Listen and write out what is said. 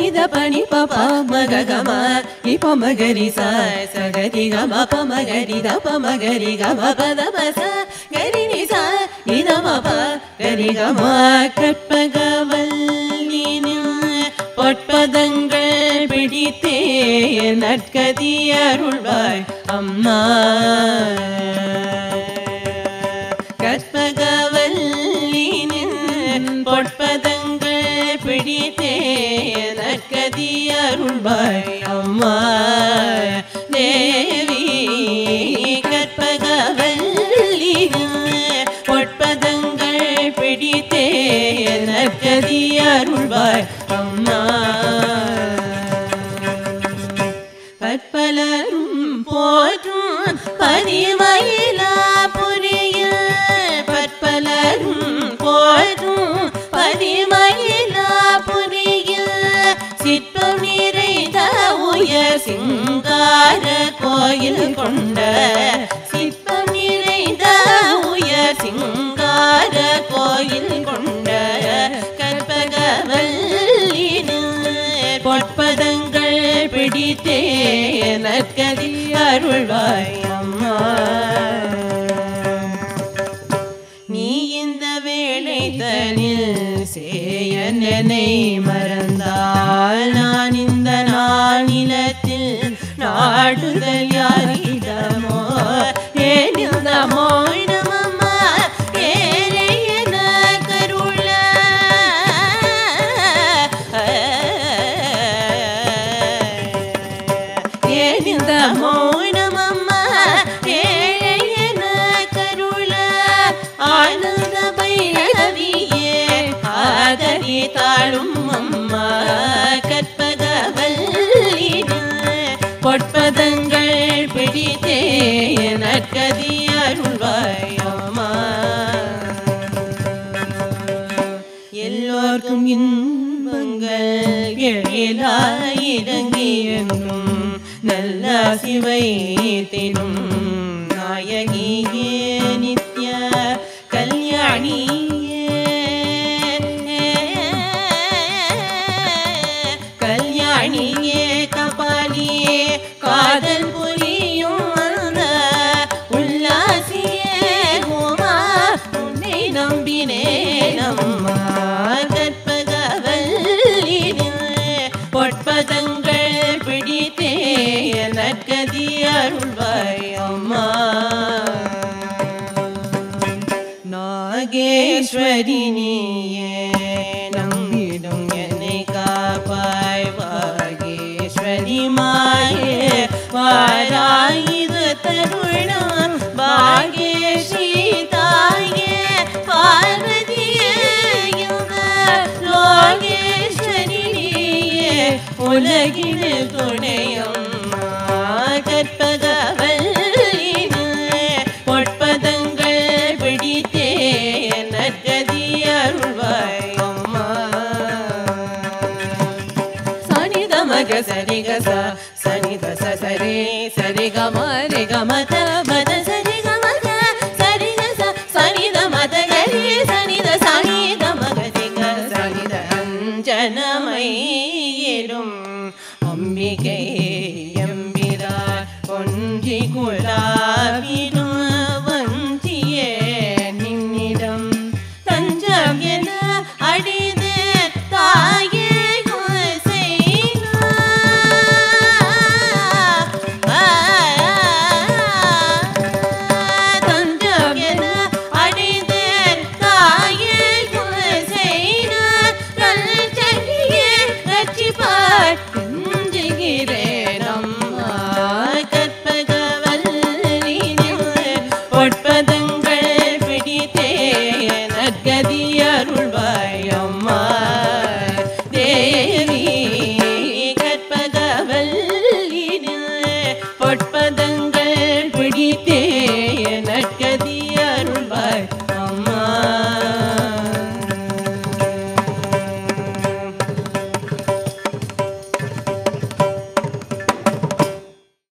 த பனி பப மக கம இப்ப மகரி ச சகரி கம ப மகரி த ப மகரி கம பத பச கரி நி ச இத மப கரி கம கற்பகவல்லினும் பொற்பதங்கள் பிடித்தே நற்கதி அருள்வாய் அம்மா கற்பகவல்லினின் பொற்பதங்கள் பிடித்தே நற்கதி அருள்வாய் அம்மா தேவி கற்பகவல்லினின் பொற்பதங்கள் பிடித்தே நற்கதி அருள்வாய் அம்மா பற்பலரும் போற்றும் பரிமயிலா புரிய பற்பலரும் போற்றும் பரிமயிலா புரிய சிற்பம் நிறைந்த உயர் சிங்கார கோயில் கொண்ட சிற்பம் நிறைந்த உயர் சிங்கார கோயில் கொண்ட கற்பகவல்லினு பொற்பதங்கள் பிடித்தே நற்கதி அருள்வாய் அம்மா நீ இந்த வேளை தனில் சேயனை மறந்தால் நான் இந்த நானிலத்தில் நாடுதல் யாரிடமோ ஏன் இந்த மோயினமம்மா ஏழை என கருள ஏன் இந்த மௌனமம்மா ஏழை என கருள ஆனந்த பைரவியே ஆதரி தாழும் அம்மா கற்பகவல்லிடு பொற்பதங்கள் பிடித்தே நற்கதி அருள்வாய் அம்மா எல்லோர்க்கும் இன்பங்கள் எழிலாயிரங்கி என்றும் நல்ல சிவை தினும் நாயகியே நித்ய கல்யாணியே கல்யாணியே கபாலியே காதல் புரியும் அந்த உல்லாசியே உமா உன்னை நம்பினேன் அம்மா கற்பகவல்லினு பொற்பதங்கள் பிடித்தே நற்கதி அருள்வாய் அம்மா நாகேஸ்வரி நீயே நம்பிடும் என்னை காப்பாய் வாகேஸ்வரி மாயே வாராயுது தருணம் பாகேஷி தாயே பார்வதியே யுக லோகேஸ்வரி நீயே உலகில் துணையம்மா கற்பகவல்லினு பொற்பதங்கள் பிடித்தே நற்கதி அருள்வாய் அம்மா சனித மக சரி க ச சனி த ச சரி சரி க ம ரி க ம த மத சரி க ம த சரி க ச சனி த மத கரி சனி த சனி த மக ரி க சனி த அஞ்சனமயிலும் அம்பிகை எம்பிரார் கொஞ்சி குழாவிடும் வஞ்சியே நின்னிடம் தஞ்சம் என அடிது தாயே தஞ்சம் என அடிது தாயே செய்தார் கல்ச்செடியே ரட்சிப்பார் கெஞ்சுகிறேன் அம்மா கற்பகவல்லினு பொற்பத